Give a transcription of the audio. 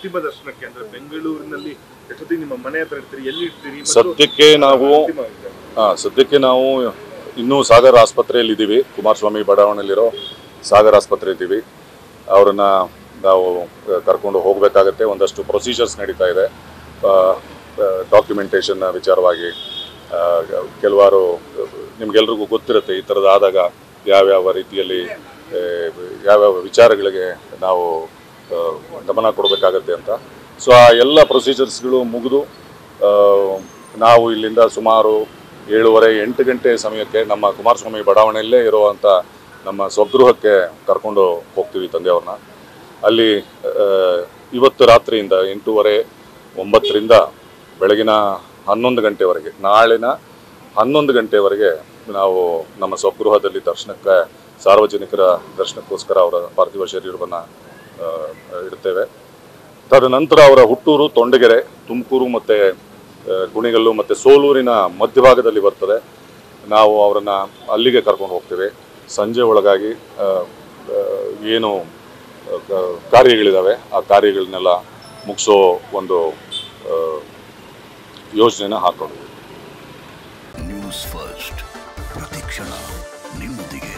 ಅಂತಿಮ ದರ್ಶನಕ್ಕೆ ಅಂದ್ರೆ ಬೆಂಗಳೂರಿನಲ್ಲಿ ಎಷ್ಟೊತ್ತಿಗೆ ನಿಮ್ಮ ಮನೆ ಹತ್ರ ಇರ್ತೀರಿ ಎಲ್ಲಿ ಇರ್ತೀರಿ ಮತ್ತು ಸದ್ಯಕ್ಕೆ ನಾವು ಅಂತಿಮ ವಿಚಾರ. ಆ, ಸದ್ಯಕ್ಕೆ ನಾವು ಇನ್ನೂ ಸಾಗರ್ ಆಸ್ಪತ್ರೆಯಲ್ಲಿ ಇದ್ದೀವಿ ಕುಮಾರಸ್ವಾಮಿ ಬಡಾವಣೆಯಲ್ಲಿರೋ ಸಾಗರ್ ಆಸ್ಪತ್ರೆ ಇದ್ದೀವಿ ಅವರನ್ನ ನಾವು ಕರ್ಕೊಂಡು ಹೋಗಬೇಕಾಗತ್ತೆ ಒಂದಷ್ಟು ಪ್ರೊಸೀಜರ್ಸ್ ನಡೀತಾ ಇದೆ ಡಾಕ್ಯುಮೆಂಟೇಷನ್ ವಿಚಾರವಾಗಿ ಆ, ಕೆಲವಾರು ನಿಮ್ಗೆಲ್ರಿಗೂ ಗೊತ್ತಿರುತ್ತೆ ಈ ಥರದ್ದು ಆದಾಗ ಯಾವ್ಯಾವ ರೀತಿಯಲ್ಲಿ ಆ, ಯಾವ್ಯಾವ ವಿಚಾರಗಳಿಗೆ ನಾವು ಆ, ಗಮನ ಕೊಡಬೇಕಾಗತ್ತೆ ಅಂತ ಸೊ ಆ ಎಲ್ಲ ಪ್ರೊಸೀಜರ್ಸ್ಗಳು ಮುಗಿದು ಆ, ನಾವು ಇಲ್ಲಿಂದ ಸುಮಾರು ಏಳುವರೆ ಎಂಟು ಗಂಟೆ ಸಮಯಕ್ಕೆ ನಮ್ಮ ಕುಮಾರಸ್ವಾಮಿ ಬಡಾವಣೆಯಲ್ಲೇ ಇರುವಂಥ ನಮ್ಮ ಸ್ವಗೃಹಕ್ಕೆ ಕರ್ಕೊಂಡು ಹೋಗ್ತೀವಿ ತಂದೆಯವ್ರನ್ನ ಅಲ್ಲಿ ಆ, ಇವತ್ತು ರಾತ್ರಿಯಿಂದ ಎಂಟೂವರೆ ಒಂಬತ್ತರಿಂದ ಬೆಳಗಿನ ಹನ್ನೊಂದು ಗಂಟೆವರೆಗೆ ನಾಳಿನ ಹನ್ನೊಂದು ಗಂಟೆವರೆಗೆ ನಾವು ನಮ್ಮ ಸ್ವಗೃಹದಲ್ಲಿ ದರ್ಶನಕ್ಕೆ ಸಾರ್ವಜನಿಕರ ದರ್ಶನಕ್ಕೋಸ್ಕರ ಅವರ ಪಾರ್ಥಿವ ಶರೀರವನ್ನು ಇಡ್ತೇವೆ ತದನಂತರ ಅವರ ಹುಟ್ಟೂರು ತೊಂಡಗೆರೆ ತುಮಕೂರು ಮತ್ತು ಕುಣಿಗಲ್ಲು ಮತ್ತು ಸೋಲೂರಿನ ಮಧ್ಯಭಾಗದಲ್ಲಿ ಬರ್ತದೆ ನಾವು ಅವರನ್ನು ಅಲ್ಲಿಗೆ ಕರ್ಕೊಂಡು ಹೋಗ್ತೇವೆ ಸಂಜೆ ಒಳಗಾಗಿ ಆ, ಆ, ಏನು ಆ, ಕ- ಕಾರ್ಯಗಳಿದ್ದಾವೆ ಆ ಕಾರ್ಯಗಳನ್ನೆಲ್ಲ ಮುಗಿಸೋ ಒಂದು ಆ, ಯೋಜನೆನ ಹಾಕ್ಕೊಂಡಿದ್ದೀವಿ ನ್ಯೂಸ್ ಫಸ್ಟ್ ಪ್ರತಿಕ್ಷಣ ನಿಮ್ಮೊಂದಿಗೆ